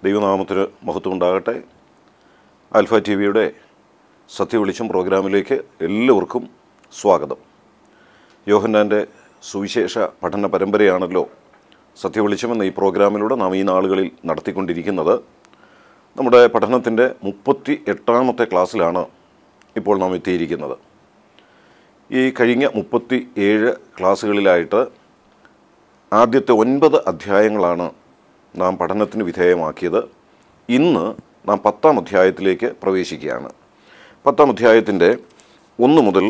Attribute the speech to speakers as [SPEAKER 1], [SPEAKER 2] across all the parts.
[SPEAKER 1] ദൈവനാമത്തിന് മഹത്വം ഉണ്ടാകട്ടെ ആൽഫ ടി വിയുടെ സത്യവെളിച്ചം പ്രോഗ്രാമിലേക്ക് എല്ലാവർക്കും സ്വാഗതം യോഹന്നാൻ്റെ സുവിശേഷ പഠന പരമ്പരയാണല്ലോ സത്യവെളിച്ചം എന്ന ഈ പ്രോഗ്രാമിലൂടെ നാം ഈ നാളുകളിൽ നടത്തിക്കൊണ്ടിരിക്കുന്നത് നമ്മുടെ പഠനത്തിൻ്റെ മുപ്പത്തി എട്ടാമത്തെ ക്ലാസ്സിലാണ് ഇപ്പോൾ നാം എത്തിയിരിക്കുന്നത് ഈ കഴിഞ്ഞ മുപ്പത്തി ഏഴ് ക്ലാസ്സുകളിലായിട്ട് ആദ്യത്തെ ഒൻപത് അധ്യായങ്ങളാണ് നാം പഠനത്തിന് വിധേയമാക്കിയത് ഇന്ന് നാം പത്താം അധ്യായത്തിലേക്ക് പ്രവേശിക്കുകയാണ് പത്താം അധ്യായത്തിൻ്റെ ഒന്ന് മുതൽ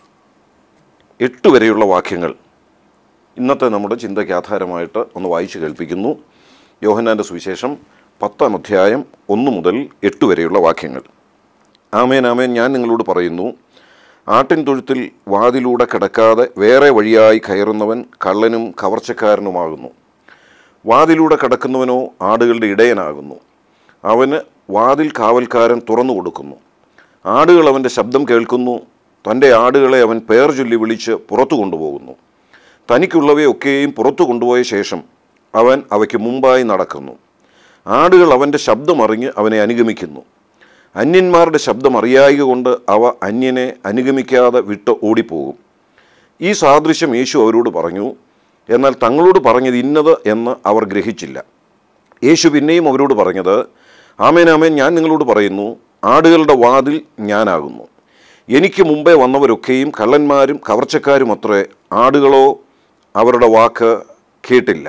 [SPEAKER 1] എട്ട് വരെയുള്ള വാക്യങ്ങൾ ഇന്നത്തെ നമ്മുടെ ചിന്തയ്ക്ക് ആധാരമായിട്ട് ഒന്ന് വായിച്ചു കേൾപ്പിക്കുന്നു യോഹന്നാൻ്റെ സുവിശേഷം പത്താം അധ്യായം ഒന്ന് മുതൽ എട്ട് വരെയുള്ള വാക്യങ്ങൾ ആമേൻ ആമേൻ ഞാൻ നിങ്ങളോട് പറയുന്നു ആട്ടിൻ തൊഴുത്തിൽ വാതിലൂടെ കിടക്കാതെ വേറെ വഴിയായി കയറുന്നവൻ കള്ളനും കവർച്ചക്കാരനുമാകുന്നു വാതിലൂടെ കടക്കുന്നവനോ ആടുകളുടെ ഇടയനാകുന്നു അവന് വാതിൽ കാവൽക്കാരൻ തുറന്നു കൊടുക്കുന്നു ആടുകൾ അവൻ്റെ ശബ്ദം കേൾക്കുന്നു തൻ്റെ ആടുകളെ അവൻ പേർ ചൊല്ലി വിളിച്ച് പുറത്തു കൊണ്ടുപോകുന്നു തനിക്കുള്ളവയൊക്കെയും പുറത്തു കൊണ്ടുപോയ ശേഷം അവൻ അവയ്ക്ക് മുമ്പായി നടക്കുന്നു ആടുകൾ അവൻ്റെ ശബ്ദമറിഞ്ഞ് അവനെ അനുഗമിക്കുന്നു അന്യന്മാരുടെ ശബ്ദം അറിയായിക കൊണ്ട് അവ അന്യനെ അനുഗമിക്കാതെ വിട്ട് ഓടിപ്പോകും ഈ സാദൃശ്യം യേശു അവരോട് പറഞ്ഞു എന്നാൽ തങ്ങളോട് പറഞ്ഞത് ഇന്നത് എന്ന് അവർ ഗ്രഹിച്ചില്ല യേശു പിന്നെയും അവരോട് പറഞ്ഞത് ആമേൻ ആമേൻ ഞാൻ നിങ്ങളോട് പറയുന്നു ആടുകളുടെ വാതിൽ ഞാനാകുന്നു എനിക്ക് മുമ്പേ വന്നവരൊക്കെയും കള്ളന്മാരും കവർച്ചക്കാരും അത്രേ ആടുകളോ അവരുടെ വാക്ക് കേട്ടില്ല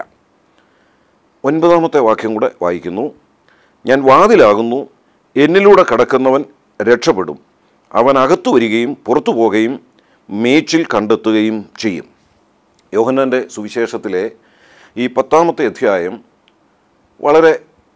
[SPEAKER 1] ഒൻപതാമത്തെ വാക്യം കൂടെ വായിക്കുന്നു ഞാൻ വാതിലാകുന്നു എന്നിലൂടെ കടക്കുന്നവൻ രക്ഷപ്പെടും അവൻ അകത്തു വരികയും പുറത്തു പോകുകയും മേച്ചിൽ കണ്ടെത്തുകയും ചെയ്യും യോഹന്നാൻ്റെ സുവിശേഷത്തിലെ ഈ പത്താമത്തെ അധ്യായം വളരെ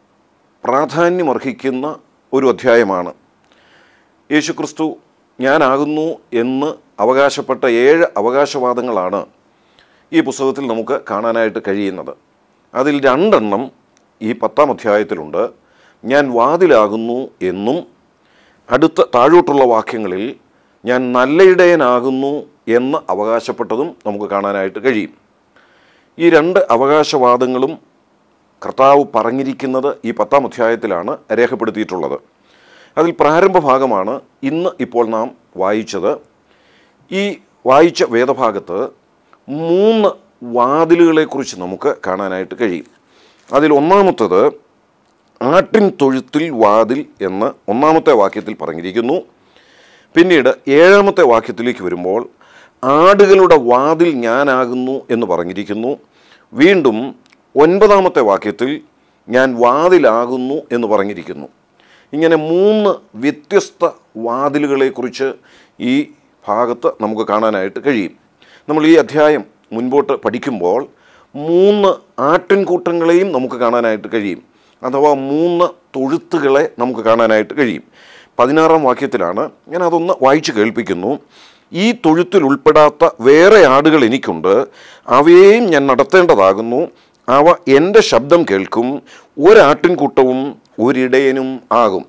[SPEAKER 1] പ്രാധാന്യമർഹിക്കുന്ന ഒരു അധ്യായമാണ് യേശുക്രിസ്തു ഞാനാകുന്നു എന്ന് അവകാശപ്പെട്ട ഏഴ് അവകാശവാദങ്ങളാണ് ഈ പുസ്തകത്തിൽ നമുക്ക് കാണാനായിട്ട് കഴിയുന്നത് അതിൽ രണ്ടെണ്ണം ഈ പത്താം അധ്യായത്തിലുണ്ട് ഞാൻ വാതിലാകുന്നു എന്നും അടുത്ത താഴോട്ടുള്ള വാക്യങ്ങളിൽ ഞാൻ നല്ലയിടയനാകുന്നു എന്ന് അവകാശപ്പെട്ടതും നമുക്ക് കാണാനായിട്ട് കഴിയും ഈ രണ്ട് അവകാശവാദങ്ങളും കർത്താവ് പറഞ്ഞിരിക്കുന്നത് ഈ പത്താം അധ്യായത്തിലാണ് രേഖപ്പെടുത്തിയിട്ടുള്ളത് അതിൽ പ്രാരംഭ ഭാഗമാണ് ഇന്ന് ഇപ്പോൾ നാം വായിച്ചത് ഈ വായിച്ച വേദഭാഗത്ത് മൂന്ന് വാതിലുകളെക്കുറിച്ച് നമുക്ക് കാണാനായിട്ട് കഴിയും അതിൽ ഒന്നാമത്തത് ആട്ടിൻ തൊഴുത്തിൽ വാതിൽ എന്ന് ഒന്നാമത്തെ വാക്യത്തിൽ പറഞ്ഞിരിക്കുന്നു പിന്നീട് ഏഴാമത്തെ വാക്യത്തിലേക്ക് വരുമ്പോൾ ആടുകളുടെ വാതിൽ ഞാനാകുന്നു എന്ന് പറഞ്ഞിരിക്കുന്നു വീണ്ടും ഒൻപതാമത്തെ വാക്യത്തിൽ ഞാൻ വാതിലാകുന്നു എന്ന് പറഞ്ഞിരിക്കുന്നു ഇങ്ങനെ മൂന്ന് വ്യത്യസ്ത വാതിലുകളെക്കുറിച്ച് ഈ ഭാഗത്ത് നമുക്ക് കാണാനായിട്ട് കഴിയും നമ്മൾ ഈ അധ്യായം മുൻപോട്ട് പഠിക്കുമ്പോൾ മൂന്ന് ആട്ടിൻകൂട്ടങ്ങളെയും നമുക്ക് കാണാനായിട്ട് കഴിയും അഥവാ മൂന്ന് തൊഴുത്തുകളെ നമുക്ക് കാണാനായിട്ട് കഴിയും പതിനാറാം വാക്യത്തിലാണ് ഞാൻ അതൊന്ന് വായിച്ചു കേൾപ്പിക്കുന്നു ഈ തൊഴുത്തിൽ ഉൾപ്പെടാത്ത വേറെ ആടുകൾ എനിക്കുണ്ട് അവയെയും ഞാൻ നടത്തേണ്ടതാകുന്നു അവ എൻ്റെ ശബ്ദം കേൾക്കും ഒരാട്ടിൻകൂട്ടവും ഒരിടയനും ആകും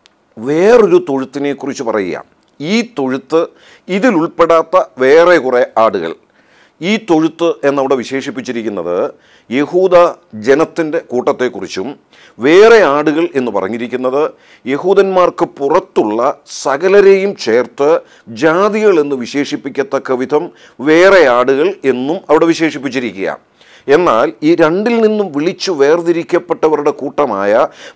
[SPEAKER 1] വേറൊരു തൊഴുത്തിനെ കുറിച്ച് പറയുക ഈ തൊഴുത്ത് ഇതിൽ ഉൾപ്പെടാത്ത വേറെ കുറേ ആടുകൾ ഈ തൊഴുത്ത് എന്നവിടെ വിശേഷിപ്പിച്ചിരിക്കുന്നത് യഹൂദ ജനത്തിൻ്റെ കൂട്ടത്തെക്കുറിച്ചും വേറെ ആടുകൾ എന്ന് പറഞ്ഞിരിക്കുന്നത് യഹൂദന്മാർക്ക് പുറത്തുള്ള സകലരെയും ചേർത്ത് ജാതികൾ എന്ന് വിശേഷിപ്പിക്കത്തക്ക വിധം വേറെ ആടുകൾ എന്നും അവിടെ വിശേഷിപ്പിച്ചിരിക്കുക എന്നാൽ ഈ രണ്ടിൽ നിന്നും വിളിച്ചു വേർതിരിക്കപ്പെട്ടവരുടെ കൂട്ടമായ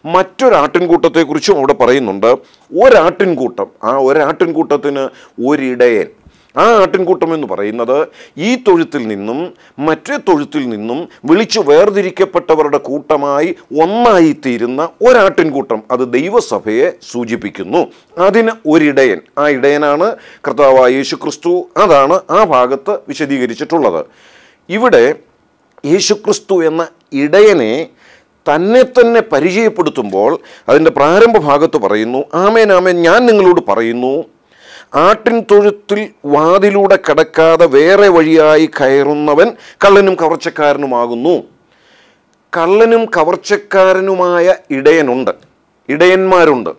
[SPEAKER 1] മറ്റൊരാട്ടിൻകൂട്ടത്തെക്കുറിച്ചും അവിടെ പറയുന്നുണ്ട് ഒരാട്ടിൻകൂട്ടം ആ ഒരാട്ടിൻകൂട്ടത്തിന് ഒരിടയൻ ആ ആട്ടിൻകൂട്ടം എന്ന് പറയുന്നത് ഈ തൊഴുത്തിൽ നിന്നും മറ്റേ തൊഴുത്തിൽ നിന്നും വിളിച്ചു വേർതിരിക്കപ്പെട്ടവരുടെ കൂട്ടമായി ഒന്നായിത്തീരുന്ന ഒരാട്ടിൻകൂട്ടം അത് ദൈവസഭയെ സൂചിപ്പിക്കുന്നു അതിന് ഒരിടയൻ ആ ഇടയനാണ് കർത്താവായ യേശു ക്രിസ്തു അതാണ് ആ ഭാഗത്ത് വിശദീകരിച്ചിട്ടുള്ളത് ഇവിടെ യേശുക്രിസ്തു എന്ന ഇടയനെ തന്നെ തന്നെ പരിചയപ്പെടുത്തുമ്പോൾ അതിൻ്റെ പ്രാരംഭ ഭാഗത്ത് പറയുന്നു ആമേൻ ആമേൻ ഞാൻ നിങ്ങളോട് പറയുന്നു ആട്ടിൻ തൊഴുത്തിൽ വാതിലൂടെ കടക്കാതെ വേറെ വഴിയായി കയറുന്നവൻ കള്ളനും കവർച്ചക്കാരനുമാകുന്നു കള്ളനും കവർച്ചക്കാരനുമായ ഇടയനുണ്ട് ഇടയന്മാരുണ്ട്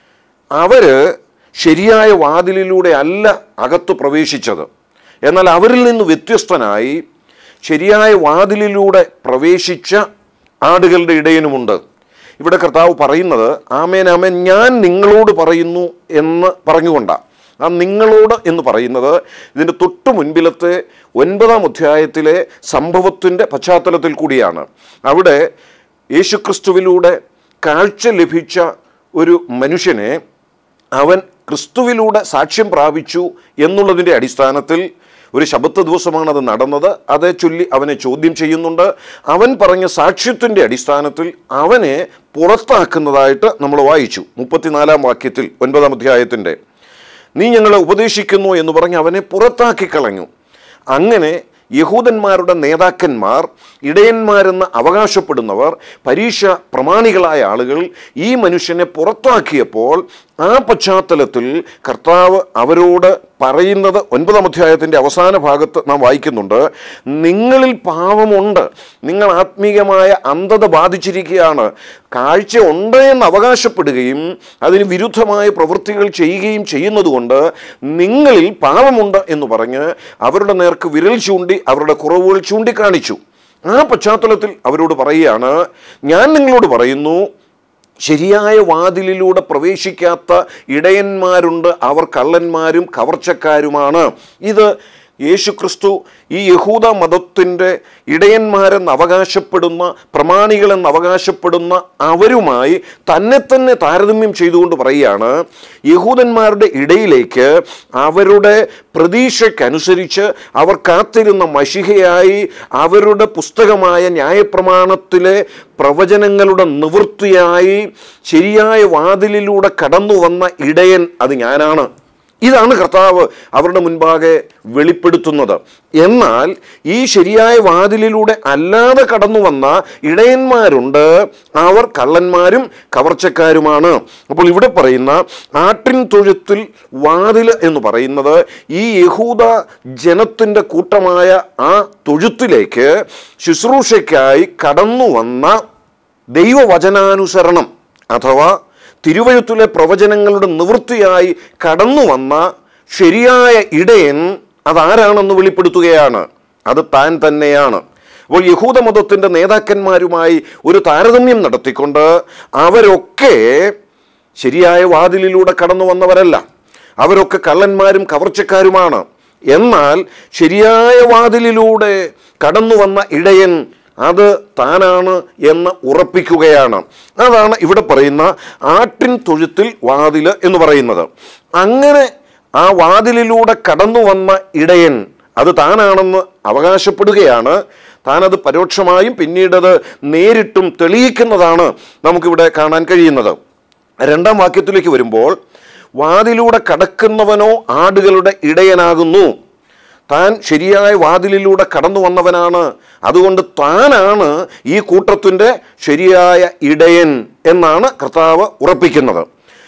[SPEAKER 1] അവർ ശരിയായ വാതിലിലൂടെ അല്ല അകത്ത് പ്രവേശിച്ചത് എന്നാൽ അവരിൽ നിന്ന് വ്യത്യസ്തനായി ശരിയായ വാതിലിലൂടെ പ്രവേശിച്ച ആടുകളുടെ ഇടയനുമുണ്ട് ഇവിടെ കർത്താവ് പറയുന്നത് ആമേൻ ആമേൻ ഞാൻ നിങ്ങളോട് പറയുന്നു എന്ന് പറഞ്ഞുകൊണ്ടാണ് ആ നിങ്ങളോട് എന്ന് പറയുന്നത് ഇതിൻ്റെ തൊട്ടു മുൻപിലത്തെ ഒൻപതാം അധ്യായത്തിലെ സംഭവത്തിൻ്റെ പശ്ചാത്തലത്തിൽ കൂടിയാണ് അവിടെ യേശുക്രിസ്തുവിലൂടെ കാഴ്ച ലഭിച്ച ഒരു മനുഷ്യനെ അവൻ ക്രിസ്തുവിലൂടെ സാക്ഷ്യം പ്രാപിച്ചു എന്നുള്ളതിൻ്റെ അടിസ്ഥാനത്തിൽ ഒരു ശബത്ത് ദിവസമാണ് അത് നടന്നത് അതേ ചൊല്ലി അവനെ ചോദ്യം ചെയ്യുന്നുണ്ട് അവൻ പറഞ്ഞ സാക്ഷ്യത്തിൻ്റെ അടിസ്ഥാനത്തിൽ അവനെ പുറത്താക്കുന്നതായിട്ട് നമ്മൾ വായിച്ചു മുപ്പത്തിനാലാം വാക്യത്തിൽ ഒൻപതാം അധ്യായത്തിൻ്റെ നീ ഞങ്ങളെ ഉപദേശിക്കുന്നു എന്ന് പറഞ്ഞ് അവനെ പുറത്താക്കി കളഞ്ഞു അങ്ങനെ യഹൂദന്മാരുടെ നേതാക്കന്മാർ ഇടയന്മാരെന്ന് അവകാശപ്പെടുന്നവർ പരീക്ഷ പ്രമാണികളായ ആളുകൾ ഈ മനുഷ്യനെ പുറത്താക്കിയപ്പോൾ ആ പശ്ചാത്തലത്തിൽ കർത്താവ് അവരോട് പറയുന്നത് ഒൻപതാം അധ്യായത്തിൻ്റെ അവസാന ഭാഗത്ത് നാം വായിക്കുന്നുണ്ട് നിങ്ങളിൽ പാവമുണ്ട് നിങ്ങൾ ആത്മീയമായ അന്ധത ബാധിച്ചിരിക്കുകയാണ് കാഴ്ച ഉണ്ട് എന്ന് അവകാശപ്പെടുകയും അതിന് വിരുദ്ധമായ പ്രവൃത്തികൾ ചെയ്യുകയും ചെയ്യുന്നതുകൊണ്ട് നിങ്ങളിൽ പാവമുണ്ട് എന്ന് പറഞ്ഞ് അവരുടെ നേർക്ക് വിരൽ ചൂണ്ടി അവരുടെ കുറവുകൾ ചൂണ്ടിക്കാണിച്ചു ആ പശ്ചാത്തലത്തിൽ അവരോട് പറയുകയാണ് ഞാൻ നിങ്ങളോട് പറയുന്നു ശരിയായ വാതിലിലൂടെ പ്രവേശിക്കാത്ത ഇടയന്മാരുണ്ട് അവർ കള്ളന്മാരും കവർച്ചക്കാരുമാണ് ഇത് യേശുക്രിസ്തു ഈ യഹൂദ മതത്തിൻ്റെ ഇടയന്മാരെന്ന് അവകാശപ്പെടുന്ന പ്രമാണികളെന്ന് അവകാശപ്പെടുന്ന അവരുമായി തന്നെ തന്നെ താരതമ്യം ചെയ്തുകൊണ്ട് പറയുകയാണ് യഹൂദന്മാരുടെ ഇടയിലേക്ക് അവരുടെ പ്രതീക്ഷയ്ക്കനുസരിച്ച് അവർ കാത്തിരുന്ന മഷിഹയായി അവരുടെ പുസ്തകമായ ന്യായപ്രമാണത്തിലെ പ്രവചനങ്ങളുടെ നിവൃത്തിയായി ശരിയായ വാതിലിലൂടെ കടന്നു വന്ന ഇടയൻ അത് ഞാനാണ് ഇതാണ് കർത്താവ് അവരുടെ മുൻപാകെ വെളിപ്പെടുത്തുന്നത് എന്നാൽ ഈ ശരിയായ വാതിലിലൂടെ അല്ലാതെ കടന്നു വന്ന ഇടയന്മാരുണ്ട് അവർ കള്ളന്മാരും കവർച്ചക്കാരുമാണ് അപ്പോൾ ഇവിടെ പറയുന്ന ആട്ടിൻ തൊഴുത്തിൽ വാതിൽ എന്ന് പറയുന്നത് ഈ യഹൂദ ജനത്തിൻ്റെ കൂട്ടമായ ആ തൊഴുത്തിലേക്ക് ശുശ്രൂഷയ്ക്കായി കടന്നു വന്ന ദൈവവചനാനുസരണം അഥവാ തിരുവഴുത്തിലെ പ്രവചനങ്ങളുടെ നിവൃത്തിയായി കടന്നു വന്ന ശരിയായ ഇടയൻ അതാരാണെന്ന് വെളിപ്പെടുത്തുകയാണ് അത് താൻ തന്നെയാണ് അപ്പോൾ യഹൂദമതത്തിൻ്റെ നേതാക്കന്മാരുമായി ഒരു താരതമ്യം നടത്തിക്കൊണ്ട് അവരൊക്കെ ശരിയായ വാതിലിലൂടെ കടന്നു വന്നവരല്ല അവരൊക്കെ കള്ളന്മാരും കവർച്ചക്കാരുമാണ് എന്നാൽ ശരിയായ വാതിലിലൂടെ കടന്നു വന്ന ഇടയൻ അത് താനാണ് എന്ന് ഉറപ്പിക്കുകയാണ് അതാണ് ഇവിടെ പറയുന്ന ആട്ടിൻ തൊഴുത്തിൽ വാതില് എന്ന് പറയുന്നത് അങ്ങനെ ആ വാതിലിലൂടെ കടന്നു വന്ന ഇടയൻ അത് താനാണെന്ന് അവകാശപ്പെടുകയാണ് താനത് പരോക്ഷമായും പിന്നീടത് നേരിട്ടും തെളിയിക്കുന്നതാണ് നമുക്കിവിടെ കാണാൻ കഴിയുന്നത് രണ്ടാം വാക്യത്തിലേക്ക് വരുമ്പോൾ വാതിലൂടെ കടക്കുന്നവനോ ആടുകളുടെ ഇടയനാകുന്നു താൻ ശരിയായ വാതിലിലൂടെ കടന്നു വന്നവനാണ് അതുകൊണ്ട് താനാണ് ഈ കൂട്ടത്തിൻ്റെ ശരിയായ ഇടയൻ എന്നാണ് കർത്താവ് ഉറപ്പിക്കുന്നത്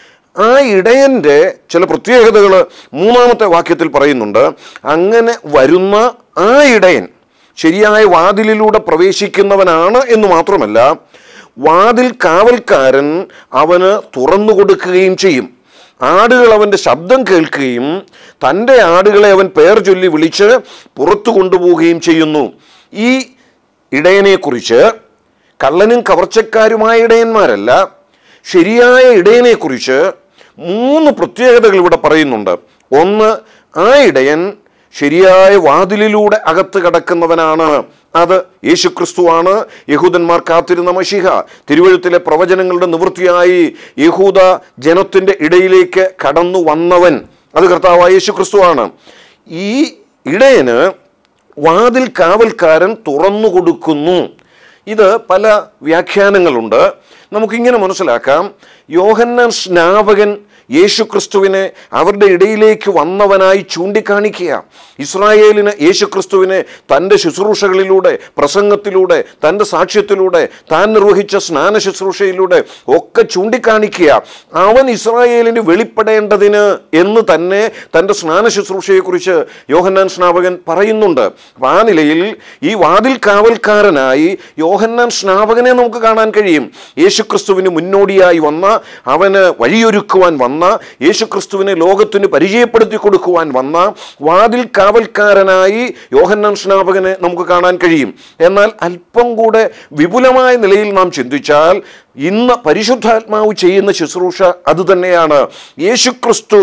[SPEAKER 1] ആ ഇടയൻ്റെ ചില പ്രത്യേകതകൾ മൂന്നാമത്തെ വാക്യത്തിൽ പറയുന്നുണ്ട് അങ്ങനെ വരുന്ന ആ ഇടയൻ ശരിയായ വാതിലിലൂടെ പ്രവേശിക്കുന്നവനാണ് എന്ന് മാത്രമല്ല വാതിൽ കാവൽക്കാരൻ അവന് തുറന്നു കൊടുക്കുകയും ചെയ്യും ആടുകൾ അവൻ്റെ ശബ്ദം കേൾക്കുകയും തൻ്റെ ആടുകളെ അവൻ പേർ ചൊല്ലി വിളിച്ച് പുറത്തു കൊണ്ടുപോവുകയും ചെയ്യുന്നു ഈ ഇടയനെക്കുറിച്ച് കള്ളനും കവർച്ചക്കാരുമായ ഇടയന്മാരല്ല ശരിയായ ഇടയനെക്കുറിച്ച് മൂന്ന് പ്രത്യേകതകൾ ഇവിടെ പറയുന്നുണ്ട് ഒന്ന് ആ ഇടയൻ ശരിയായ വാതിലിലൂടെ അകത്ത് കടക്കുന്നവനാണ് അത് യേശുക്രിസ്തുവാണ് യഹൂദന്മാർ കാത്തിരുന്ന മഷിഹ തിരുവഴുത്തിലെ പ്രവചനങ്ങളുടെ നിവൃത്തിയായി യഹൂദ ജനത്തിൻ്റെ ഇടയിലേക്ക് കടന്നു വന്നവൻ അത് കർത്താവായ യേശുക്രിസ്തുവാണ് ഈ ഇടയന് വാതിൽ കാവൽക്കാരൻ തുറന്നു കൊടുക്കുന്നു ഇത് പല വ്യാഖ്യാനങ്ങളുണ്ട് നമുക്കിങ്ങനെ മനസ്സിലാക്കാം യോഹന്നാൻ സ്നാപകൻ യേശുക്രിസ്തുവിനെ അവരുടെ ഇടയിലേക്ക് വന്നവനായി ചൂണ്ടിക്കാണിക്കുക ഇസ്രായേലിന് യേശുക്രിസ്തുവിനെ തൻ്റെ ശുശ്രൂഷകളിലൂടെ പ്രസംഗത്തിലൂടെ തൻ്റെ സാക്ഷ്യത്തിലൂടെ താൻ നിർവഹിച്ച സ്നാന ശുശ്രൂഷയിലൂടെ ഒക്കെ ചൂണ്ടിക്കാണിക്കുക അവൻ ഇസ്രായേലിന് വെളിപ്പെടേണ്ടതിന് എന്ന് തന്നെ തൻ്റെ സ്നാന ശുശ്രൂഷയെക്കുറിച്ച് യോഹന്നാൻ സ്നാപകൻ പറയുന്നുണ്ട് അപ്പോൾ ആ നിലയിൽ ഈ വാതിൽ കാവൽക്കാരനായി യോഹന്നാൻ സ്നാപകനെ നമുക്ക് കാണാൻ കഴിയും യേശു യേശുക്രിസ്തുവിന് മുന്നോടിയായി വന്ന അവന് വഴിയൊരുക്കുവാൻ വന്ന യേശുക്രിസ്തുവിനെ ലോകത്തിന് പരിചയപ്പെടുത്തി കൊടുക്കുവാൻ വന്ന വാതിൽ കാവൽക്കാരനായി യോഹന്നാൻ സ്നാപകനെ നമുക്ക് കാണാൻ കഴിയും എന്നാൽ അല്പം കൂടെ വിപുലമായ നിലയിൽ നാം ചിന്തിച്ചാൽ ഇന്ന് പരിശുദ്ധാത്മാവ് ചെയ്യുന്ന ശുശ്രൂഷ അതുതന്നെയാണ് യേശുക്രിസ്തു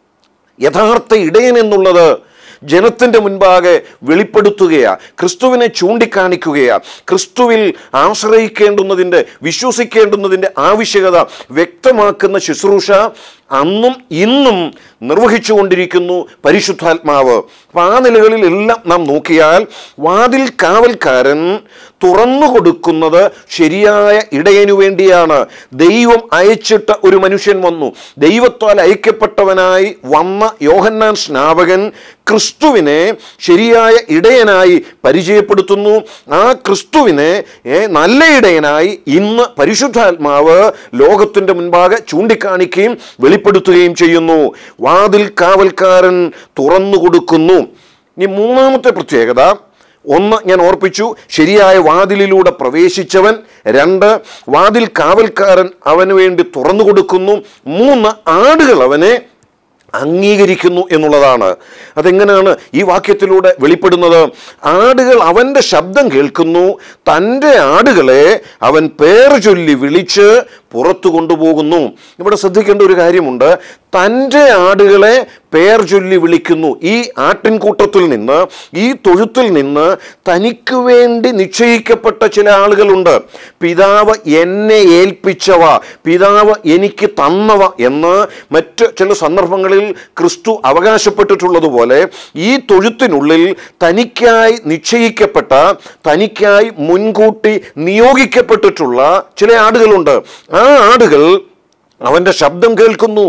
[SPEAKER 1] യഥാർത്ഥ ഇടയൻ എന്നുള്ളത് ജനത്തിൻ്റെ മുൻപാകെ വെളിപ്പെടുത്തുകയാ ക്രിസ്തുവിനെ ചൂണ്ടിക്കാണിക്കുകയാ ക്രിസ്തുവിൽ ആശ്രയിക്കേണ്ടുന്നതിൻ്റെ വിശ്വസിക്കേണ്ടുന്നതിൻ്റെ ആവശ്യകത വ്യക്തമാക്കുന്ന ശുശ്രൂഷ അന്നും ഇന്നും നിർവഹിച്ചുകൊണ്ടിരിക്കുന്നു പരിശുദ്ധാത്മാവ് അപ്പം ആ നിലകളിലെല്ലാം നാം നോക്കിയാൽ വാതിൽ കാവൽക്കാരൻ തുറന്നു കൊടുക്കുന്നത് ശരിയായ ഇടയനു വേണ്ടിയാണ് ദൈവം അയച്ചിട്ട ഒരു മനുഷ്യൻ വന്നു ദൈവത്താൽ അയക്കപ്പെട്ടവനായി വന്ന യോഹന്നാൻ സ്നാപകൻ ക്രിസ്തുവിനെ ശരിയായ ഇടയനായി പരിചയപ്പെടുത്തുന്നു ആ ക്രിസ്തുവിനെ ഏ, നല്ല ഇടയനായി ഇന്ന് പരിശുദ്ധാത്മാവ് ലോകത്തിൻ്റെ മുൻപാകെ ചൂണ്ടിക്കാണിക്കുകയും വെളിപ്പെടുത്തുകയും ചെയ്യുന്നു വാതിൽ കാവൽക്കാരൻ തുറന്നു കൊടുക്കുന്നു ഇനി മൂന്നാമത്തെ പ്രത്യേകത ഒന്ന് ഞാൻ ഓർപ്പിച്ചു ശരിയായ വാതിലിലൂടെ പ്രവേശിച്ചവൻ രണ്ട് വാതിൽ കാവൽക്കാരൻ അവന് വേണ്ടി തുറന്നു കൊടുക്കുന്നു മൂന്ന് ആടുകൾ അവനെ അംഗീകരിക്കുന്നു എന്നുള്ളതാണ് അതെങ്ങനെയാണ് ഈ വാക്യത്തിലൂടെ വെളിപ്പെടുന്നത് ആടുകൾ അവൻ്റെ ശബ്ദം കേൾക്കുന്നു തൻ്റെ ആടുകളെ അവൻ പേർ ചൊല്ലി വിളിച്ച് പുറത്തു കൊണ്ടുപോകുന്നു ഇവിടെ ശ്രദ്ധിക്കേണ്ട ഒരു കാര്യമുണ്ട് തൻ്റെ ആടുകളെ പേർ ചൊല്ലി വിളിക്കുന്നു ഈ ആട്ടിൻകൂട്ടത്തിൽ നിന്ന് ഈ തൊഴുത്തിൽ നിന്ന് തനിക്ക് വേണ്ടി നിശ്ചയിക്കപ്പെട്ട ചില ആളുകളുണ്ട് പിതാവ് എന്നെ ഏൽപ്പിച്ചവ പിതാവ് എനിക്ക് തന്നവ എന്ന് മറ്റ് ചില സന്ദർഭങ്ങളിൽ ക്രിസ്തു അവകാശപ്പെട്ടിട്ടുള്ളതുപോലെ ഈ തൊഴുത്തിനുള്ളിൽ തനിക്കായി നിശ്ചയിക്കപ്പെട്ട തനിക്കായി മുൻകൂട്ടി നിയോഗിക്കപ്പെട്ടിട്ടുള്ള ചില ആടുകളുണ്ട് ആ ആടുകൾ അവൻ്റെ ശബ്ദം കേൾക്കുന്നു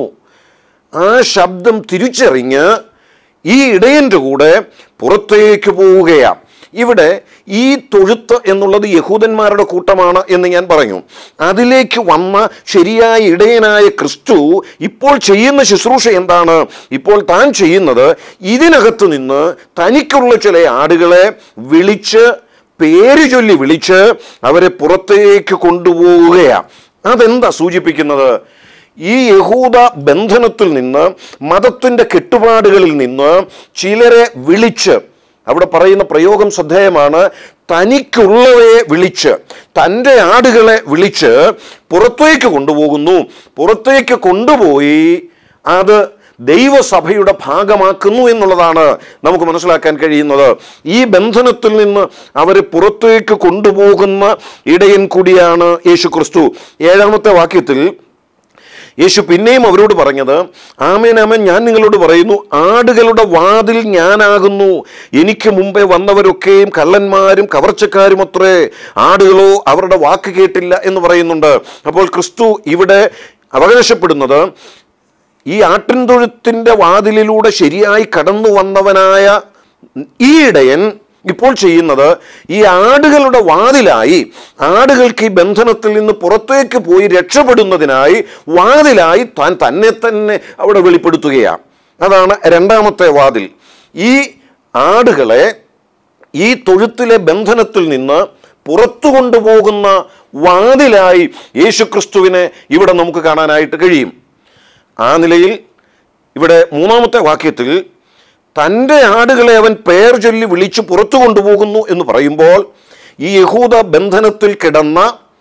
[SPEAKER 1] ആ ശബ്ദം തിരിച്ചറിഞ്ഞ് ഈ ഇടയൻ്റെ കൂടെ പുറത്തേക്ക് പോവുകയാണ് ഇവിടെ ഈ തൊഴുത്ത് എന്നുള്ളത് യഹൂദന്മാരുടെ കൂട്ടമാണ് എന്ന് ഞാൻ പറഞ്ഞു അതിലേക്ക് വന്ന ശരിയായ ഇടയനായ ക്രിസ്തു ഇപ്പോൾ ചെയ്യുന്ന ശുശ്രൂഷ എന്താണ് ഇപ്പോൾ താൻ ചെയ്യുന്നത് ഇതിനകത്ത് നിന്ന് തനിക്കുള്ള ചില ആടുകളെ വിളിച്ച് പേര് ചൊല്ലി വിളിച്ച് അവരെ പുറത്തേക്ക് കൊണ്ടുപോവുകയാണ് അതെന്താ സൂചിപ്പിക്കുന്നത് ഈ യഹൂദ ബന്ധനത്തിൽ നിന്ന് മതത്തിൻ്റെ കെട്ടുപാടുകളിൽ നിന്ന് ചിലരെ വിളിച്ച് അവിടെ പറയുന്ന പ്രയോഗം ശ്രദ്ധേയമാണ് തനിക്കുള്ളവയെ വിളിച്ച് തൻ്റെ ആടുകളെ വിളിച്ച് പുറത്തേക്ക് കൊണ്ടുപോകുന്നു പുറത്തേക്ക് കൊണ്ടുപോയി അത് ദൈവസഭയുടെ ഭാഗമാക്കുന്നു എന്നുള്ളതാണ് നമുക്ക് മനസ്സിലാക്കാൻ കഴിയുന്നത് ഈ ബന്ധനത്തിൽ നിന്ന് അവരെ പുറത്തേക്ക് കൊണ്ടുപോകുന്ന ഇടയൻ കൂടിയാണ് യേശു ക്രിസ്തു ഏഴാമത്തെ വാക്യത്തിൽ യേശു പിന്നെയും അവരോട് പറഞ്ഞത് ആമേൻ ആമേൻ ഞാൻ നിങ്ങളോട് പറയുന്നു ആടുകളുടെ വാതിൽ ഞാനാകുന്നു എനിക്ക് മുമ്പേ വന്നവരൊക്കെയും കള്ളന്മാരും കവർച്ചക്കാരും അത്രേ ആടുകളോ അവരുടെ വാക്ക് കേട്ടില്ല എന്ന് പറയുന്നുണ്ട് അപ്പോൾ ക്രിസ്തു ഇവിടെ അവകാശപ്പെടുന്നത് ഈ ആട്ടിൻതൊഴുത്തിൻ്റെ വാതിലിലൂടെ ശരിയായി കടന്നു വന്നവനായ ഈ ഇടയൻ ഇപ്പോൾ ചെയ്യുന്നത് ഈ ആടുകളുടെ വാതിലായി ആടുകൾക്ക് ഈ ബന്ധനത്തിൽ നിന്ന് പുറത്തേക്ക് പോയി രക്ഷപ്പെടുന്നതിനായി വാതിലായി താൻ തന്നെ തന്നെ അവിടെ വെളിപ്പെടുത്തുകയാണ് അതാണ് രണ്ടാമത്തെ വാതിൽ ഈ ആടുകളെ ഈ തൊഴുത്തിലെ ബന്ധനത്തിൽ നിന്ന് പുറത്തു കൊണ്ടുപോകുന്ന വാതിലായി യേശുക്രിസ്തുവിനെ ഇവിടെ നമുക്ക് കാണാനായിട്ട് കഴിയും ആ നിലയിൽ ഇവിടെ മൂന്നാമത്തെ വാക്യത്തിൽ തൻ്റെ ആടുകളെ അവൻ പേർ ചൊല്ലി വിളിച്ചു പുറത്തു കൊണ്ടുപോകുന്നു എന്ന് പറയുമ്പോൾ ഈ യഹൂദ ബന്ധനത്തിൽ കിടന്ന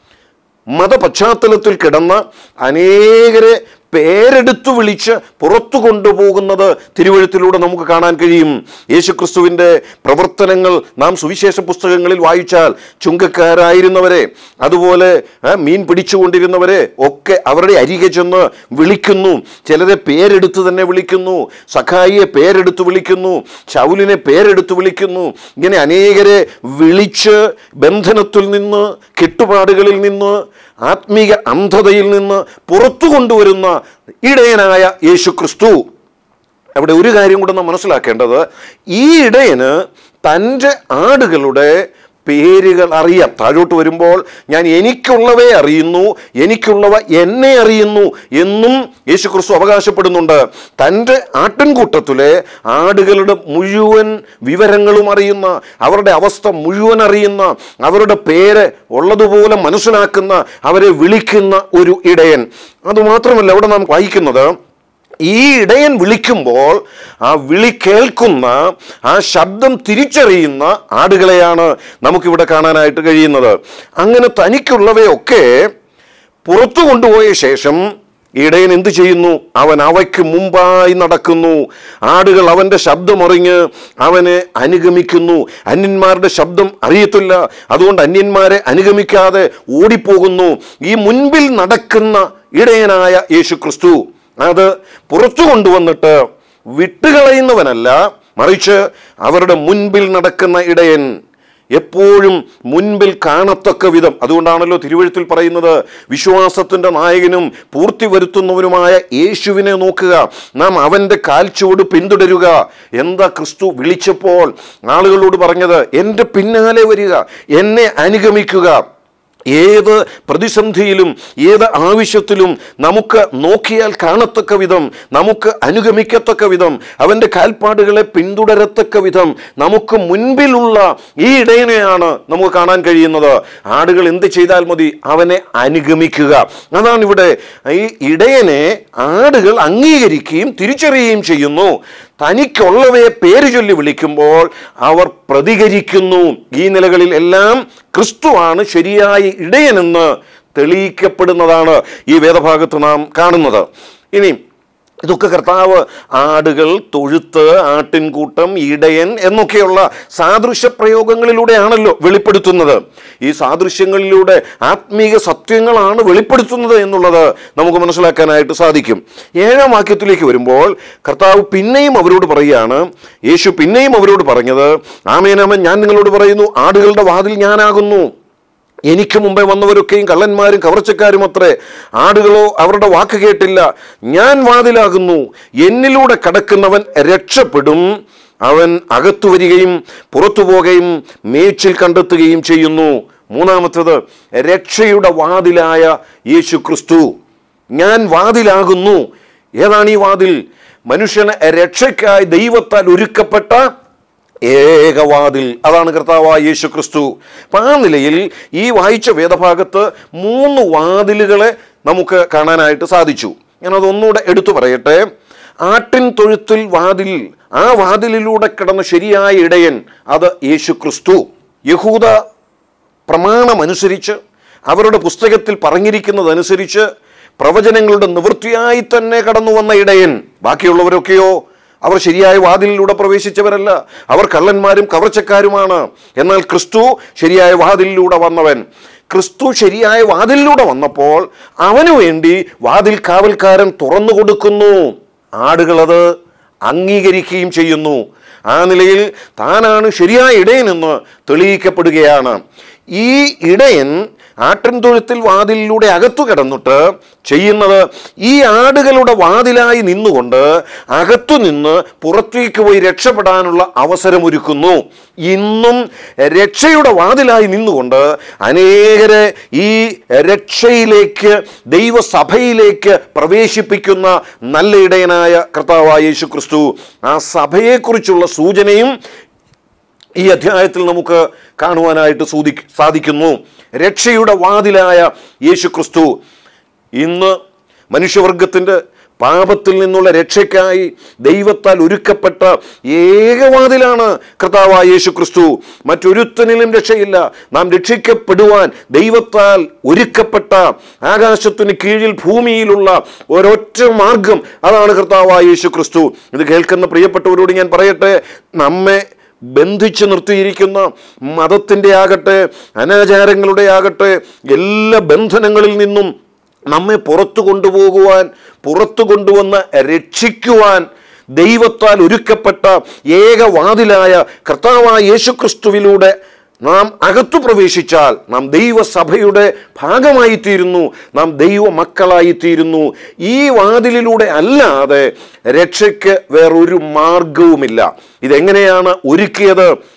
[SPEAKER 1] മതപശ്ചാത്തലത്തിൽ കിടന്ന അനേകരെ പേരെടുത്തു വിളിച്ച് പുറത്തു കൊണ്ടുപോകുന്നത് തിരുവഴുത്തിലൂടെ നമുക്ക് കാണാൻ കഴിയും യേശുക്രിസ്തുവിൻ്റെ പ്രവർത്തനങ്ങൾ നാം സുവിശേഷ പുസ്തകങ്ങളിൽ വായിച്ചാൽ ചുങ്കക്കാരായിരുന്നവരെ അതുപോലെ ആ, മീൻ പിടിച്ചുകൊണ്ടിരുന്നവരെ ഒക്കെ അവരുടെ അരികെ ചെന്ന് വിളിക്കുന്നു ചിലരെ പേരെടുത്ത് തന്നെ വിളിക്കുന്നു സഖായിയെ പേരെടുത്ത് വിളിക്കുന്നു ശൗലിനെ പേരെടുത്ത് വിളിക്കുന്നു ഇങ്ങനെ അനേകരെ വിളിച്ച് ബന്ധനത്തിൽ നിന്ന് കെട്ടുപാടുകളിൽ നിന്ന് ആത്മീക അന്ധതയിൽ നിന്ന് പുറത്തു കൊണ്ടുവരുന്ന ഇടയനായ യേശു ക്രിസ്തു അവിടെ ഒരു കാര്യം കൂടെ നാം മനസ്സിലാക്കേണ്ടത് ഈ ഇടയന് തൻ്റെ ആടുകളുടെ പേരുകൾ അറിയാം താഴോട്ട് വരുമ്പോൾ ഞാൻ എനിക്കുള്ളവയെ അറിയുന്നു എനിക്കുള്ളവ എന്നെ അറിയുന്നു എന്നും യേശു ക്രിസ്തു അവകാശപ്പെടുന്നുണ്ട് തൻ്റെ ആട്ടിൻകൂട്ടത്തിലെ ആടുകളുടെ മുഴുവൻ വിവരങ്ങളും അറിയുന്ന അവരുടെ അവസ്ഥ മുഴുവൻ അറിയുന്ന അവരുടെ പേര് ഉള്ളതുപോലെ മനസ്സിലാക്കുന്ന അവരെ വിളിക്കുന്ന ഒരു ഇടയൻ അതുമാത്രമല്ല അവിടെ നാം വായിക്കുന്നത് ഈ ഇടയൻ വിളിക്കുമ്പോൾ ആ വിളി കേൾക്കുന്ന ആ ശബ്ദം തിരിച്ചറിയുന്ന ആടുകളെയാണ് നമുക്കിവിടെ കാണാനായിട്ട് കഴിയുന്നത് അങ്ങനെ തനിക്കുള്ളവയൊക്കെ പുറത്തു കൊണ്ടുപോയ ശേഷം ഇടയൻ എന്ത് ചെയ്യുന്നു അവൻ അവയ്ക്ക് മുമ്പായി നടക്കുന്നു ആടുകൾ അവൻ്റെ ശബ്ദമറിഞ്ഞ് അവനെ അനുഗമിക്കുന്നു അന്യന്മാരുടെ ശബ്ദം അറിയത്തില്ല അതുകൊണ്ട് അന്യന്മാരെ അനുഗമിക്കാതെ ഓടിപ്പോകുന്നു ഈ മുൻപിൽ നടക്കുന്ന ഇടയനായ യേശു ക്രിസ്തു അത് പുറത്തു കൊണ്ടുവന്നിട്ട് വിട്ടുകളയുന്നവനല്ല മറിച്ച് അവരുടെ മുൻപിൽ നടക്കുന്ന ഇടയൻ എപ്പോഴും മുൻപിൽ കാണത്തക്ക വിധം അതുകൊണ്ടാണല്ലോ തിരുവഴുത്തിൽ പറയുന്നത് വിശ്വാസത്തിൻ്റെ നായകനും പൂർത്തി വരുത്തുന്നവനുമായ യേശുവിനെ നോക്കുക നാം അവൻ്റെ കാൽച്ചുവട് പിന്തുടരുക എന്താ ക്രിസ്തു വിളിച്ചപ്പോൾ ആളുകളോട് പറഞ്ഞത് എൻ്റെ പിന്നാലെ വരിക എന്നെ അനുഗമിക്കുക ഏത് പ്രതിസന്ധിയിലും ഏത് ആവശ്യത്തിലും നമുക്ക് നോക്കിയാൽ കാണത്തക്ക വിധം നമുക്ക് അനുഗമിക്കത്തക്ക വിധം അവൻ്റെ കാൽപ്പാടുകളെ പിന്തുടരത്തക്ക വിധം നമുക്ക് മുൻപിലുള്ള ഈ ഇടയനെയാണ് നമുക്ക് കാണാൻ കഴിയുന്നത് ആടുകൾ എന്ത് ചെയ്താൽ മതി അവനെ അനുഗമിക്കുക അതാണ് ഇവിടെ ഈ ഇടയനെ ആടുകൾ അംഗീകരിക്കുകയും തിരിച്ചറിയുകയും ചെയ്യുന്നു തനിക്കുള്ളവയെ പേര് ചൊല്ലി വിളിക്കുമ്പോൾ അവർ പ്രതികരിക്കുന്നു ഈ നിലകളിൽ എല്ലാം ക്രിസ്തുവാണ് ശരിയായ ഇടയനെന്ന് തെളിയിക്കപ്പെടുന്നതാണ് ഈ വേദഭാഗത്ത് നാം കാണുന്നത് ഇനി ഇതൊക്കെ കർത്താവ് ആടുകൾ തൊഴുത്ത് ആട്ടിൻകൂട്ടം ഇടയൻ എന്നൊക്കെയുള്ള സാദൃശ്യ പ്രയോഗങ്ങളിലൂടെയാണല്ലോ വെളിപ്പെടുത്തുന്നത് ഈ സാദൃശ്യങ്ങളിലൂടെ ആത്മീക സത്യങ്ങളാണ് വെളിപ്പെടുത്തുന്നത് എന്നുള്ളത് നമുക്ക് മനസ്സിലാക്കാനായിട്ട് സാധിക്കും ഏഴാം വാക്യത്തിലേക്ക് വരുമ്പോൾ കർത്താവ് പിന്നെയും അവരോട് പറയുകയാണ് യേശു പിന്നെയും അവരോട് പറഞ്ഞത് ആമേനാമൻ ഞാൻ നിങ്ങളോട് പറയുന്നു ആടുകളുടെ വാതിൽ ഞാനാകുന്നു എനിക്ക് മുമ്പേ വന്നവരൊക്കെയും കള്ളന്മാരും കവർച്ചക്കാരും അത്രേ ആടുകളോ അവരുടെ വാക്ക് കേട്ടില്ല ഞാൻ വാതിലാകുന്നു എന്നിലൂടെ കടക്കുന്നവൻ രക്ഷപ്പെടും അവൻ അകത്തു വരികയും പുറത്തു പോകുകയും മേച്ചിൽ കണ്ടെത്തുകയും ചെയ്യുന്നു മൂന്നാമത്തത് രക്ഷയുടെ വാതിലായ യേശു ക്രിസ്തു ഞാൻ വാതിലാകുന്നു ഏതാണ് ഈ വാതിൽ മനുഷ്യന് രക്ഷയ്ക്കായി ദൈവത്താൽ ഒരുക്കപ്പെട്ട ഏകവാതിൽ അതാണ് കർത്താവായ യേശു ക്രിസ്തു അപ്പം ആ നിലയിൽ ഈ വായിച്ച വേദഭാഗത്ത് മൂന്ന് വാതിലുകളെ നമുക്ക് കാണാനായിട്ട് സാധിച്ചു ഞാനത് ഒന്നുകൂടെ എടുത്തു പറയട്ടെ ആട്ടിൻ തൊഴുത്തിൽ വാതിൽ ആ വാതിലിലൂടെ കിടന്ന ശരിയായ ഇടയൻ അത് യേശു ക്രിസ്തു യഹൂദ പ്രമാണമനുസരിച്ച് അവരുടെ പുസ്തകത്തിൽ പറഞ്ഞിരിക്കുന്നതനുസരിച്ച് പ്രവചനങ്ങളുടെ നിവൃത്തിയായി തന്നെ കടന്നു വന്ന ഇടയൻ ബാക്കിയുള്ളവരൊക്കെയോ അവർ ശരിയായ വാതിലിലൂടെ പ്രവേശിച്ചവരല്ല അവർ കള്ളന്മാരും കവർച്ചക്കാരുമാണ് എന്നാൽ ക്രിസ്തു ശരിയായ വാതിലിലൂടെ വന്നവൻ ക്രിസ്തു ശരിയായ വാതിലിലൂടെ വന്നപ്പോൾ അവനു വേണ്ടി വാതിൽ കാവൽക്കാരൻ തുറന്നു കൊടുക്കുന്നു ആടുകളത് അംഗീകരിക്കുകയും ചെയ്യുന്നു ആ നിലയിൽ താനാണ് ശരിയായ ഇടയനെന്ന് തെളിയിക്കപ്പെടുകയാണ് ഈ ഇടയൻ ആട്ടിൻതൊഴുത്തിൽ വാതിലിലൂടെ അകത്തു കിടന്നിട്ട് ചെയ്യുന്നത് ഈ ആടുകളുടെ വാതിലായി നിന്നുകൊണ്ട് അകത്തു നിന്ന് പുറത്തേക്ക് പോയി രക്ഷപ്പെടാനുള്ള അവസരമൊരുക്കുന്നു ഇന്നും രക്ഷയുടെ വാതിലായി നിന്നുകൊണ്ട് അനേകരെ ഈ രക്ഷയിലേക്ക് ദൈവസഭയിലേക്ക് പ്രവേശിപ്പിക്കുന്ന നല്ല ഇടയനായ കർത്താവായ യേശു ക്രിസ്തു ആ സഭയെക്കുറിച്ചുള്ള സൂചനയും ഈ അധ്യായത്തിൽ നമുക്ക് കാണുവാനായിട്ട് സൂതി സാധിക്കുന്നു രക്ഷയുടെ വാതിലായ യേശു ക്രിസ്തു ഇന്ന് മനുഷ്യവർഗത്തിൻ്റെ പാപത്തിൽ നിന്നുള്ള രക്ഷയ്ക്കായി ദൈവത്താൽ ഒരുക്കപ്പെട്ട ഏകവാതിലാണ് കർത്താവായ യേശു ക്രിസ്തു മറ്റൊരുത്തനിലും രക്ഷയില്ല നാം രക്ഷിക്കപ്പെടുവാൻ ദൈവത്താൽ ഒരുക്കപ്പെട്ട ആകാശത്തിന് കീഴിൽ ഭൂമിയിലുള്ള ഒരൊറ്റ മാർഗം അതാണ് കർത്താവായ യേശു ക്രിസ്തു ഇത് കേൾക്കുന്ന പ്രിയപ്പെട്ടവരോട് ഞാൻ പറയട്ടെ നമ്മെ ബന്ധിച്ചു നിർത്തിയിരിക്കുന്ന മതത്തിൻ്റെ ആകട്ടെ അനാചാരങ്ങളുടെ ആകട്ടെ എല്ലാ ബന്ധനങ്ങളിൽ നിന്നും നമ്മെ പുറത്തു കൊണ്ടുപോകുവാൻ പുറത്തു കൊണ്ടുവന്ന് രക്ഷിക്കുവാൻ ദൈവത്താൽ ഒരുക്കപ്പെട്ട ഏകവാതിലായ കർത്താവായ യേശുക്രിസ്തുവിലൂടെ നാം അകത്തു പ്രവേശിച്ചാൽ നാം ദൈവസഭയുടെ ഭാഗമായി തീരുന്നു നാം ദൈവ മക്കളായി തീരുന്നു ഈ വാതിലിലൂടെ അല്ലാതെ രക്ഷയ്ക്ക് വേറൊരു മാർഗവുമില്ല ഇതെങ്ങനെയാണ് ഒരുക്കിയത്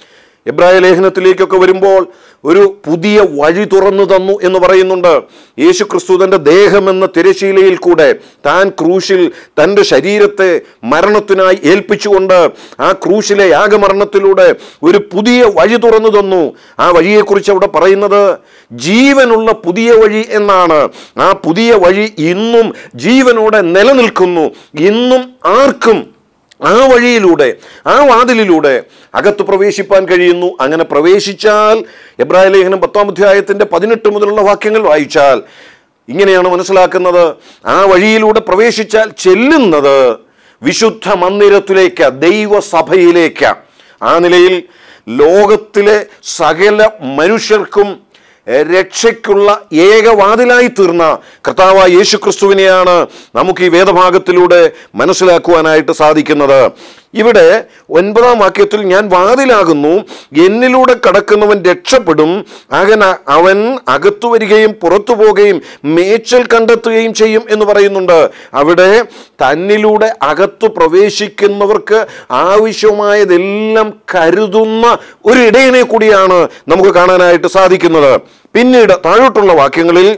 [SPEAKER 1] എബ്രായ ലേഖനത്തിലേക്കൊക്കെ വരുമ്പോൾ ഒരു പുതിയ വഴി തുറന്നു തന്നു എന്ന് പറയുന്നുണ്ട് യേശു ക്രിസ്തു തൻ്റെ ദേഹമെന്ന തിരശീലയിൽ കൂടെ താൻ ക്രൂശിൽ തൻ്റെ ശരീരത്തെ മരണത്തിനായി ഏൽപ്പിച്ചുകൊണ്ട് ആ ക്രൂശിലെ യാഗമരണത്തിലൂടെ ഒരു പുതിയ വഴി തുറന്നു തന്നു ആ വഴിയെക്കുറിച്ച് അവിടെ പറയുന്നത് ജീവനുള്ള പുതിയ വഴി എന്നാണ് ആ പുതിയ വഴി ഇന്നും ജീവനോടെ നിലനിൽക്കുന്നു ഇന്നും ആർക്കും ആ വഴിയിലൂടെ ആ വാതിലിലൂടെ അകത്ത് പ്രവേശിപ്പാൻ കഴിയുന്നു അങ്ങനെ പ്രവേശിച്ചാൽ എബ്രാഹിം ലേഖനം പത്താം അധ്യായത്തിന്റെ പതിനെട്ട് മുതലുള്ള വാക്യങ്ങൾ വായിച്ചാൽ ഇങ്ങനെയാണ് മനസ്സിലാക്കുന്നത് ആ വഴിയിലൂടെ പ്രവേശിച്ചാൽ ചെല്ലുന്നത് വിശുദ്ധ മന്ദിരത്തിലേക്ക് ദൈവസഭയിലേക്ക് ആ നിലയിൽ ലോകത്തിലെ സകല മനുഷ്യർക്കും രക്ഷയ്ക്കുള്ള ഏകവാതിലായി തീർന്ന കർത്താവായ യേശു ക്രിസ്തുവിനെയാണ് നമുക്ക് ഈ വേദഭാഗത്തിലൂടെ മനസ്സിലാക്കുവാനായിട്ട് സാധിക്കുന്നത് ഇവിടെ ഒൻപതാം വാക്യത്തിൽ ഞാൻ വാതിലാകുന്നു എന്നിലൂടെ കടക്കുന്നവൻ രക്ഷപ്പെടും അകന അവൻ അകത്തു വരികയും പുറത്തു പോവുകയും മേച്ചൽ കണ്ടെത്തുകയും ചെയ്യും എന്ന് പറയുന്നുണ്ട് അവിടെ തന്നിലൂടെ അകത്തു പ്രവേശിക്കുന്നവർക്ക് ആവശ്യമായതെല്ലാം കരുതുന്ന ഒരു ഇടയനെ കൂടിയാണ് നമുക്ക് കാണാനായിട്ട് സാധിക്കുന്നത് പിന്നീട് താഴോട്ടുള്ള വാക്യങ്ങളിൽ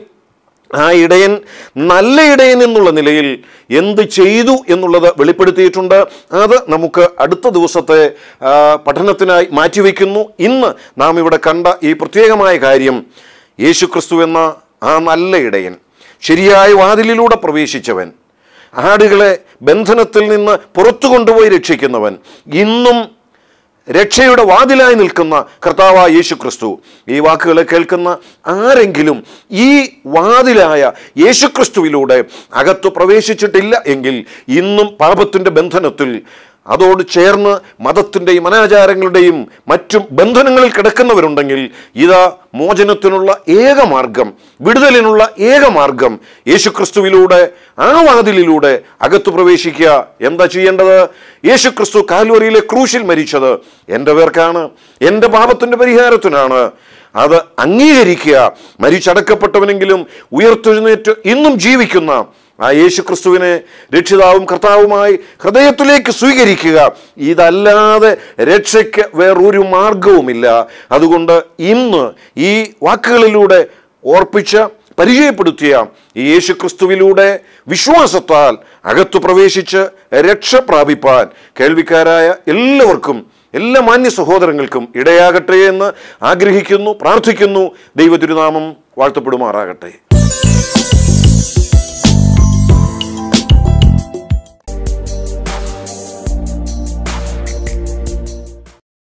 [SPEAKER 1] ആ ഇടയൻ നല്ല ഇടയൻ എന്നുള്ള നിലയിൽ എന്ത് ചെയ്തു എന്നുള്ളത് വെളിപ്പെടുത്തിയിട്ടുണ്ട് അത് നമുക്ക് അടുത്ത ദിവസത്തെ ആ, പഠനത്തിനായി മാറ്റിവെക്കുന്നു ഇന്ന് നാം ഇവിടെ കണ്ട ഈ പ്രത്യേകമായ കാര്യം യേശു ക്രിസ്തു എന്ന ആ നല്ല ഇടയൻ ശരിയായ വാതിലിലൂടെ പ്രവേശിച്ചവൻ ആടുകളെ ബന്ധനത്തിൽ നിന്ന് പുറത്തു കൊണ്ടുപോയി രക്ഷിക്കുന്നവൻ ഇന്നും രക്ഷയുടെ വാതിലായി നിൽക്കുന്ന കർത്താവായ യേശു ക്രിസ്തു ഈ വാക്കുകളെ കേൾക്കുന്ന ആരെങ്കിലും ഈ വാതിലായ യേശു ക്രിസ്തുവിലൂടെ അകത്ത് പ്രവേശിച്ചിട്ടില്ല എങ്കിൽ ഇന്നും പാപത്തിൻ്റെ ബന്ധനത്തിൽ അതോട് ചേർന്ന് മതത്തിൻ്റെയും അനാചാരങ്ങളുടെയും മറ്റും ബന്ധനങ്ങളിൽ കിടക്കുന്നവരുണ്ടെങ്കിൽ ഇതാ മോചനത്തിനുള്ള ഏക മാർഗം വിടുതലിനുള്ള ഏക മാർഗം യേശുക്രിസ്തുവിലൂടെ ആ വാതിലിലൂടെ അകത്തു പ്രവേശിക്കുക എന്താ ചെയ്യേണ്ടത് യേശുക്രിസ്തു കാൽവറിയിലെ ക്രൂശിൽ മരിച്ചത് എൻ്റെ പേർക്കാണ് എൻ്റെ പാപത്തിൻ്റെ പരിഹാരത്തിനാണ് അത് അംഗീകരിക്കുക മരിച്ചടക്കപ്പെട്ടവനെങ്കിലും ഉയർത്തെഴുന്നേറ്റ് ഇന്നും ജീവിക്കുന്ന ആ യേശു ക്രിസ്തുവിനെ രക്ഷിതാവും കർത്താവുമായി ഹൃദയത്തിലേക്ക് സ്വീകരിക്കുക ഇതല്ലാതെ രക്ഷയ്ക്ക് വേറൊരു മാർഗവുമില്ല അതുകൊണ്ട് ഇന്ന് ഈ വാക്കുകളിലൂടെ ഓർപ്പിച്ച് പരിചയപ്പെടുത്തിയ ഈ യേശു ക്രിസ്തുവിലൂടെ വിശ്വാസത്താൽ അകത്തു പ്രവേശിച്ച് രക്ഷ പ്രാപിപ്പാൻ കേൾവിക്കാരായ എല്ലാവർക്കും എല്ലാ മാന്യ സഹോദരങ്ങൾക്കും ഇടയാകട്ടെ എന്ന് ആഗ്രഹിക്കുന്നു പ്രാർത്ഥിക്കുന്നു ദൈവതിരുനാമം വാഴ്ത്തപ്പെടുമാറാകട്ടെ